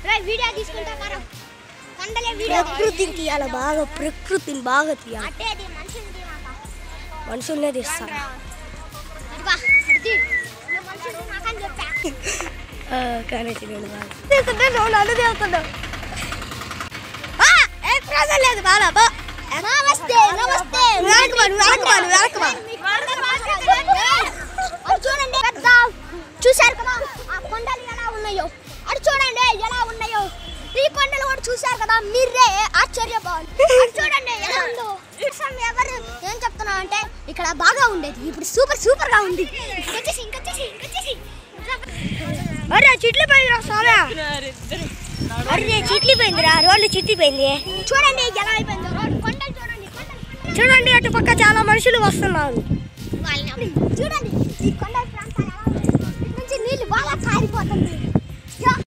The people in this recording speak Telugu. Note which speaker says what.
Speaker 1: రేయ్, వీడియో తీసుకుంటా కారం కొండలే వీడియో
Speaker 2: ప్రకృతిని తీయాలి బాగా ప్రకృతిని బాగా తీయాలి
Speaker 1: అంటే అది మనుషులు తీయమాక.
Speaker 2: మనుషుల్నే తీస్తాను
Speaker 1: ఇదిగో, అది తీ. నువ్వు మనుషులు నాకని చెప్పా
Speaker 2: కానీ నేను బాగా తీస్తుంటే నువ్వు నన్ను తీస్తున్నావు ఆ, ఎక్స్ప్రెషన్ లేదు బాగా బా
Speaker 1: నమస్తే నమస్తే
Speaker 2: వెనక్కి పడు, వెనక్కి పడు, వెనక్కి పడు.
Speaker 1: అది చూడండి పెద్ద చూశారు కదా ఆ కొండలు ఎలా ఉన్నాయో అది చూడండి ఎలా ఉన్నాయో ఈ కొండలు కూడా చూశారు కదా మీరే ఆశ్చర్యపోవాలి అది చూడండి ఎలా ఉందో అసలు ఎవరు ఏం చెప్తున్నా అంటే ఇక్కడ బాగా ఉండేది ఇప్పుడు సూపర్ సూపర్ గా ఉంది ఇంకొచ్చేసి ఇంకొచ్చేసి ఇంకొచ్చేసి
Speaker 2: అరే చిట్లు పోయిందిరా సారా అరే చిట్లు పోయిందిరా రోడ్లు చిట్లిపోయింది
Speaker 1: చూడండి ఎలా అయిపోయిందో రోడ్డు కొండలు చూడండి కొండలు కొండలు.
Speaker 2: చూడండి అటు పక్క చాలా మనుషులు వస్తున్నారు
Speaker 1: వాళ్ళని చూడండి ఈ కొండల ప్రాంతాలు ఎలా ఉన్నాయి ఇటు నుంచి నీళ్లు బాగా కారిపోతుంది